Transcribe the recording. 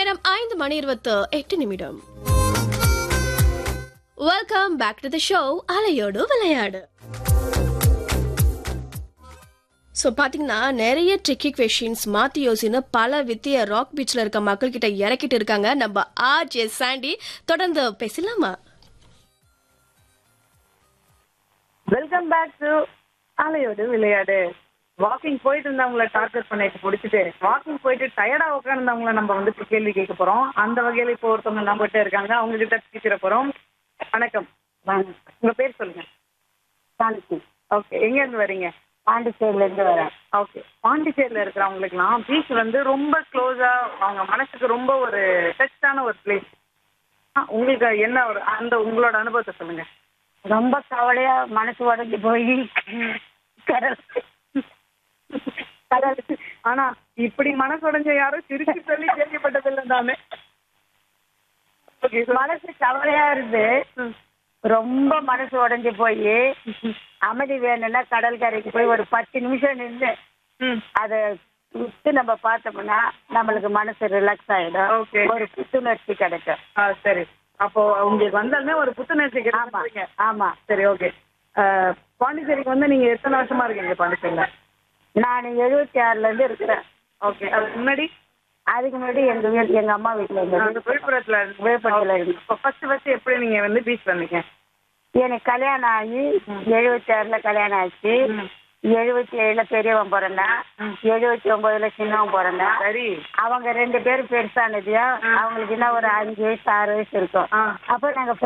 நேரம் ஐந்து மணி இருபத்து எட்டு நிமிடம் welcome back to the show அலையோடு விளையாடு ஸோ பார்த்தீங்கன்னா நிறைய ட்ரிக்கி கொஷின்ஸ் மாற்றி யோசின்னு பல வித்திய ராக் பீச்சில் இருக்க மக்கள் கிட்ட இறக்கிட்டு இருக்காங்க நம்ம ஆர் ஜே சாண்டி தொடர்ந்து பேசலாமா வெல்கம் பேக் டு ஆலையோடு விளையாடு வாக்கிங் போயிட்டு இருந்தவங்கள டார்கெட் பண்ணிட்டு பிடிச்சிட்டு வாக்கிங் போயிட்டு டயர்டா உட்காந்துருந்தவங்கள நம்ம வந்து இப்ப கேள்வி கேட்க போறோம் அந்த வகையில இப்போ ஒருத்தவங்க நம்ம கிட்ட இருக்காங்க அவங்க கிட்ட பேசிட போறோம் வணக்கம் வாங்க உங்க பேர் சொல்லுங்க சாந்தி ஓகே எங்க இருந்து வரீங்க பாண்டிச்சேரியில இருந்து வரேன் ஓகே பாண்டிச்சேரியில இருக்கிறவங்களுக்குலாம் பீச் வந்து ரொம்ப க்ளோஸா அவங்க மனசுக்கு ரொம்ப ஒரு டச்டான ஒரு பிளேஸ் உங்களுக்கு என்ன ஒரு அந்த உங்களோட அனுபவத்தை சொல்லுங்க ரொம்ப கவலையா மனசு உடஞ்சி போய் கடல் கடல் ஆனா இப்படி மனசு உடைஞ்ச யாரும் சிரிச்சு சொல்லி கேள்விப்பட்டதில்லை தானே ஓகே மனசு கவலையா இருந்து ரொம்ப மனசு உடைஞ்சு போய் அமைதி வேணும்னா கடல் கரைக்கு போய் ஒரு பத்து நிமிஷம் நின்று ம் அதை விட்டு நம்ம பார்த்தோம்னா நம்மளுக்கு மனசு ரிலாக்ஸ் ஆயிடும் Okay. ஒரு புத்துணர்ச்சி கிடைக்கும் ஆ சரி அப்போ உங்களுக்கு வந்தாலுமே ஒரு புத்துணர்ச்சி ஆமா கிடைக்கிறீங்க ஆமா சரி ஓகே பாண்டிச்சேரிக்கு வந்து நீங்க எத்தனை வருஷமா இருக்கீங்க பாண்டிச்சேரியில நான் எழுபத்தி ஆறுல இருந்து இருக்கிறேன் ஓகே அதுக்கு முன்னாடி அதுக்கு முன்னாடி எங்க வீடு எங்க அம்மா வீட்டுல அந்த இருந்தது விழுப்புரத்துல விழுப்புரத்துல இருந்து இப்போ ஃபர்ஸ்ட் ஃபர்ஸ்ட் எப்படி நீங்க வந்து பீச் வந்தீங்க எனக்கு கல்யாணம் ஆகி எழுபத்தி ஆறுல கல்யாணம் ஆச்சு ம். எழுபத்தி ஏழுல பெரியவன் பிறந்தான் எழுபத்தி ஒன்பதுல சின்னவன் பிறந்தான் சரி அவங்க ரெண்டு பேரும் பெருசானதையும் அவங்களுக்கு என்ன ஒரு அஞ்சு வயசு ஆறு வயசு இருக்கும் ஆ அப்போ நாங்க